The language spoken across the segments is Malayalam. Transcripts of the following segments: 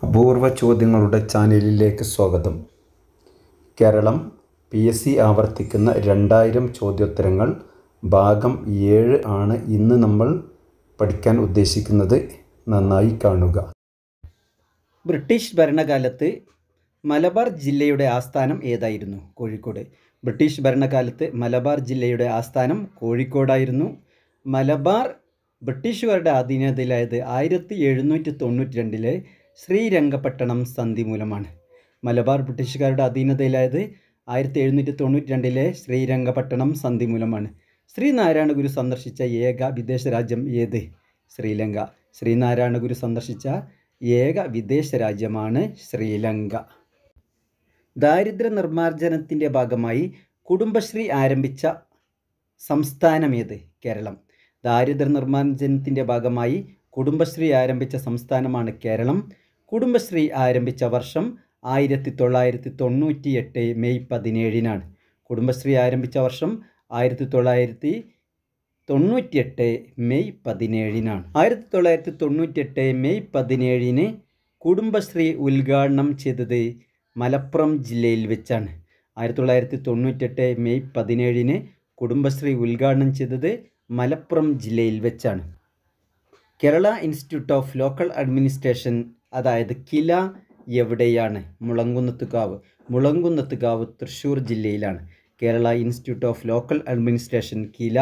അപൂർവ ചോദ്യങ്ങളുടെ ചാനലിലേക്ക് സ്വാഗതം കേരളം പി എസ് സി ആവർത്തിക്കുന്ന രണ്ടായിരം ചോദ്യോത്തരങ്ങൾ ഭാഗം ഏഴ് ആണ് ഇന്ന് നമ്മൾ പഠിക്കാൻ ഉദ്ദേശിക്കുന്നത് നന്നായി കാണുക ബ്രിട്ടീഷ് ഭരണകാലത്ത് മലബാർ ജില്ലയുടെ ആസ്ഥാനം ഏതായിരുന്നു കോഴിക്കോട് ബ്രിട്ടീഷ് ഭരണകാലത്ത് മലബാർ ജില്ലയുടെ ആസ്ഥാനം കോഴിക്കോടായിരുന്നു മലബാർ ബ്രിട്ടീഷുകാരുടെ അധീനതയിലായത് ആയിരത്തി എഴുന്നൂറ്റി തൊണ്ണൂറ്റി രണ്ടിലെ ശ്രീരംഗപട്ടണം സന്ധി മൂലമാണ് മലബാർ ബ്രിട്ടീഷുകാരുടെ അധീനതയിലായത് ആയിരത്തി എഴുന്നൂറ്റി തൊണ്ണൂറ്റി രണ്ടിലെ ശ്രീരംഗപട്ടണം സന്ധി മൂലമാണ് ശ്രീനാരായണ ഗുരു സന്ദർശിച്ച ഏക വിദേശ രാജ്യം ഏത് ശ്രീലങ്ക ശ്രീനാരായണ ഗുരു സന്ദർശിച്ച ഏക വിദേശ രാജ്യമാണ് ശ്രീലങ്ക ദാരിദ്ര്യ നിർമ്മാർജ്ജനത്തിൻ്റെ ഭാഗമായി കുടുംബശ്രീ ആരംഭിച്ച സംസ്ഥാനമേത് കേരളം ദാരിദ്ര്യ നിർമ്മാർജ്ജനത്തിൻ്റെ ഭാഗമായി കുടുംബശ്രീ ആരംഭിച്ച സംസ്ഥാനമാണ് കേരളം കുടുംബശ്രീ ആരംഭിച്ച വർഷം ആയിരത്തി തൊള്ളായിരത്തി തൊണ്ണൂറ്റി എട്ട് മെയ് പതിനേഴിനാണ് കുടുംബശ്രീ ആരംഭിച്ച വർഷം ആയിരത്തി തൊള്ളായിരത്തി തൊണ്ണൂറ്റിയെട്ട് മെയ് പതിനേഴിനാണ് ആയിരത്തി തൊള്ളായിരത്തി തൊണ്ണൂറ്റിയെട്ട് മെയ് പതിനേഴിന് കുടുംബശ്രീ ഉദ്ഘാടനം ചെയ്തത് മലപ്പുറം ജില്ലയിൽ വെച്ചാണ് ആയിരത്തി തൊള്ളായിരത്തി തൊണ്ണൂറ്റെട്ട് മെയ് പതിനേഴിന് കുടുംബശ്രീ ഉദ്ഘാടനം ചെയ്തത് മലപ്പുറം ജില്ലയിൽ വെച്ചാണ് Kerala Institute of Local Administration അതായത് കില എവിടെയാണ് മുളങ്കുന്നത്തുകാവ് മുളങ്കുന്നത്തുകാവ് തൃശ്ശൂർ ജില്ലയിലാണ് Kerala Institute of Local Administration KILA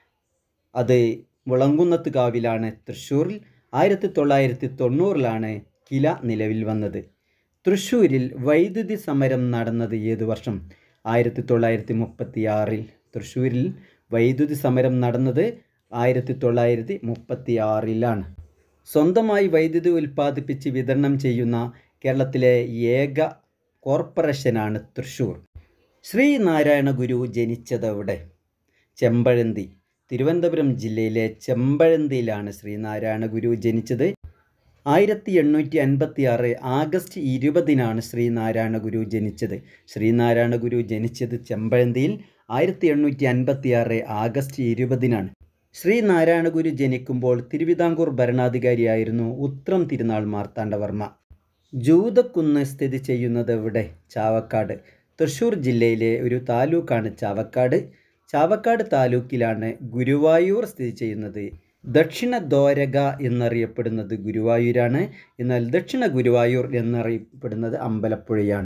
അത് മുളങ്കുന്നത്തുകാവിലാണ് തൃശ്ശൂരിൽ ആയിരത്തി തൊള്ളായിരത്തി തൊണ്ണൂറിലാണ് കില നിലവിൽ വന്നത് തൃശ്ശൂരിൽ വൈദ്യുതി സമരം നടന്നത് ഏതു വർഷം ആയിരത്തി തൊള്ളായിരത്തി മുപ്പത്തി ആറിൽ തൃശ്ശൂരിൽ വൈദ്യുതി സമരം നടന്നത് ആയിരത്തി തൊള്ളായിരത്തി മുപ്പത്തി ആറിലാണ് സ്വന്തമായി വൈദ്യുതി ഉൽപ്പാദിപ്പിച്ച് വിതരണം ചെയ്യുന്ന കേരളത്തിലെ ഏക കോർപ്പറേഷനാണ് തൃശ്ശൂർ ശ്രീനാരായണ ഗുരു ജനിച്ചതെവിടെ ചെമ്പഴന്തി തിരുവനന്തപുരം ജില്ലയിലെ ചെമ്പഴന്തിയിലാണ് ശ്രീനാരായണ ഗുരു ജനിച്ചത് ആയിരത്തി എണ്ണൂറ്റി അൻപത്തി ആറ് ആഗസ്റ്റ് ഇരുപതിനാണ് ശ്രീനാരായണ ഗുരു ജനിച്ചത് ശ്രീനാരായണ ഗുരു ജനിച്ചത് ചെമ്പഴന്തിയിൽ ആയിരത്തി എണ്ണൂറ്റി അൻപത്തി ആറ് ആഗസ്റ്റ് ഇരുപതിനാണ് ശ്രീനാരായണ ഗുരു ജനിക്കുമ്പോൾ തിരുവിതാംകൂർ ഭരണാധികാരിയായിരുന്നു ഉത്രം തിരുനാൾ മാർത്താണ്ഡവർമ്മ ജൂതക്കുന്ന് സ്ഥിതി ചെയ്യുന്നത് എവിടെ ചാവക്കാട് തൃശ്ശൂർ ജില്ലയിലെ ഒരു താലൂക്കാണ് ചാവക്കാട് ചാവക്കാട് താലൂക്കിലാണ് ഗുരുവായൂർ സ്ഥിതി ചെയ്യുന്നത് ദക്ഷിണ ദ്വാരക എന്നറിയപ്പെടുന്നത് ഗുരുവായൂരാണ് എന്നാൽ ദക്ഷിണ ഗുരുവായൂർ എന്നറിയപ്പെടുന്നത് അമ്പലപ്പുഴയാണ്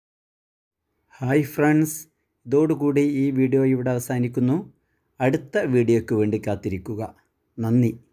ഹായ് ഫ്രണ്ട്സ് ഇതോടുകൂടി ഈ വീഡിയോ ഇവിടെ അവസാനിക്കുന്നു അടുത്ത വീഡിയോയ്ക്ക് വേണ്ടി കാത്തിരിക്കുക നന്ദി